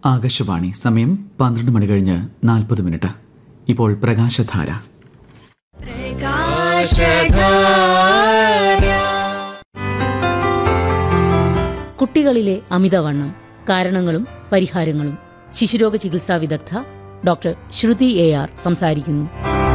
ആകാശവാണി സമയം പന്ത്രണ്ട് മണി കഴിഞ്ഞ് നാൽപ്പത് മിനിറ്റ് ഇപ്പോൾ പ്രകാശധാര കുട്ടികളിലെ അമിതവണ്ണം കാരണങ്ങളും പരിഹാരങ്ങളും ശിശുരോഗ ചികിത്സാ വിദഗ്ധ ഡോക്ടർ ശ്രുതി എ ആർ സംസാരിക്കുന്നു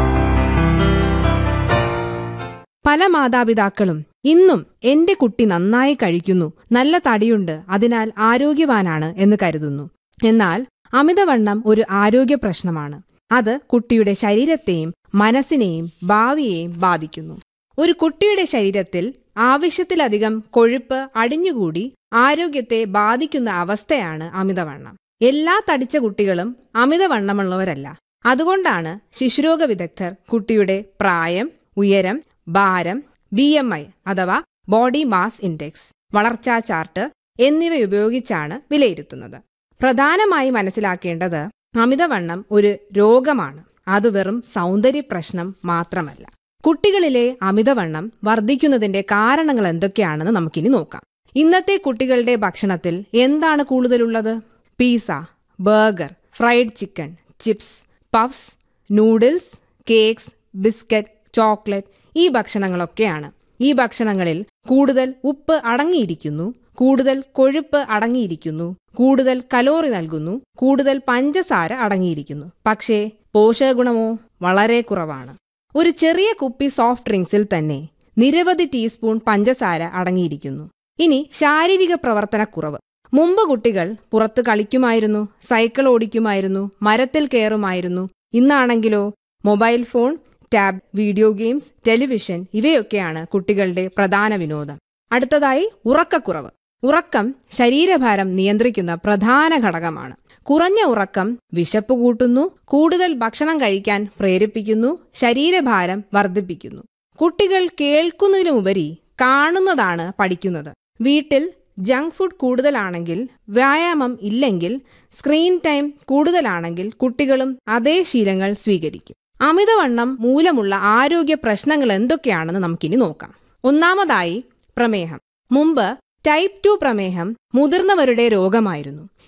പല മാതാപിതാക്കളും ഇന്നും എന്റെ കുട്ടി നന്നായി കഴിക്കുന്നു നല്ല തടിയുണ്ട് അതിനാൽ ആരോഗ്യവാനാണ് എന്ന് കരുതുന്നു എന്നാൽ അമിതവണ്ണം ഒരു ആരോഗ്യ പ്രശ്നമാണ് അത് കുട്ടിയുടെ ശരീരത്തെയും മനസ്സിനെയും ഭാവിയെയും ബാധിക്കുന്നു ഒരു കുട്ടിയുടെ ശരീരത്തിൽ ആവശ്യത്തിലധികം കൊഴുപ്പ് അടിഞ്ഞുകൂടി ആരോഗ്യത്തെ ബാധിക്കുന്ന അവസ്ഥയാണ് അമിതവണ്ണം എല്ലാ തടിച്ച കുട്ടികളും അമിതവണ്ണമുള്ളവരല്ല അതുകൊണ്ടാണ് ശിശുരോഗ വിദഗ്ധർ കുട്ടിയുടെ പ്രായം ഉയരം ഭാരം ബി എം ഐ അഥവാ ബോഡി മാസ് ഇൻഡെക്സ് വളർച്ചാ ചാർട്ട് എന്നിവ ഉപയോഗിച്ചാണ് വിലയിരുത്തുന്നത് പ്രധാനമായി മനസ്സിലാക്കേണ്ടത് അമിതവണ്ണം ഒരു രോഗമാണ് അത് വെറും സൗന്ദര്യ പ്രശ്നം മാത്രമല്ല കുട്ടികളിലെ അമിതവണ്ണം വർദ്ധിക്കുന്നതിന്റെ കാരണങ്ങൾ എന്തൊക്കെയാണെന്ന് നമുക്കിനി നോക്കാം ഇന്നത്തെ കുട്ടികളുടെ ഭക്ഷണത്തിൽ എന്താണ് കൂടുതലുള്ളത് pizza burger fried chicken chips puffs noodles cakes biscuit chocolate ഈ ഭക്ഷണങ്ങളൊക്കെയാണ് ഈ ഭക്ഷണങ്ങളിൽ കൂടുതൽ ഉപ്പ് അടങ്ങിയിരിക്കുന്നു കൂടുതൽ കൊഴുപ്പ് അടങ്ങിയിരിക്കുന്നു കൂടുതൽ കലോറി നൽകുന്നു കൂടുതൽ പഞ്ചസാര അടങ്ങിയിരിക്കുന്നു പക്ഷേ പോഷകഗുണമോ വളരെ കുറവാണ് ഒരു ചെറിയ കുപ്പി സോഫ്റ്റ് ഡ്രിങ്ക്സിൽ തന്നെ നിരവധി ടീസ്പൂൺ പഞ്ചസാര അടങ്ങിയിരിക്കുന്നു ഇനി ശാരീരിക പ്രവർത്തനക്കുറവ് മുമ്പ് കുട്ടികൾ പുറത്ത് കളിക്കുമായിരുന്നു സൈക്കിൾ ഓടിക്കുമായിരുന്നു മരത്തിൽ കയറുമായിരുന്നു ഇന്നാണെങ്കിലോ mobile phone tab video games television ഇവയൊക്കെയാണ് കുട്ടികളുടെ പ്രധാന വിനോദം അടുത്തതായി ഉറക്കക്കുറവ് ഉറക്കം ശരീരഭാരം നിയന്ത്രിക്കുന്ന പ്രധാന ഘടകമാണ് കുറഞ്ഞ ഉറക്കം വിശപ്പ് കൂട്ടുന്നു കൂടുതൽ ഭക്ഷണം കഴിക്കാൻ പ്രേരിപ്പിക്കുന്നു ശരീരഭാരം വർദ്ധിപ്പിക്കുന്നു കുട്ടികൾ കേൾക്കുന്നതിനുപരി കാണുന്നതാണ് പഠിക്കുന്നത് വീട്ടിൽ ജങ്ക് ഫുഡ് കൂടുതലാണെങ്കിൽ വ്യായാമം ഇല്ലെങ്കിൽ സ്ക്രീൻ ടൈം കൂടുതലാണെങ്കിൽ കുട്ടികളും അതേ ശീലങ്ങൾ സ്വീകരിക്കും അമിതവണ്ണം മൂലമുള്ള ആരോഗ്യ പ്രശ്നങ്ങൾ എന്തൊക്കെയാണെന്ന് നമുക്കിനി നോക്കാം ഒന്നാമതായി പ്രമേഹം മുമ്പ് ടൈപ്പ് ടു പ്രമേഹം മുതിർന്നവരുടെ രോഗമായിരുന്നു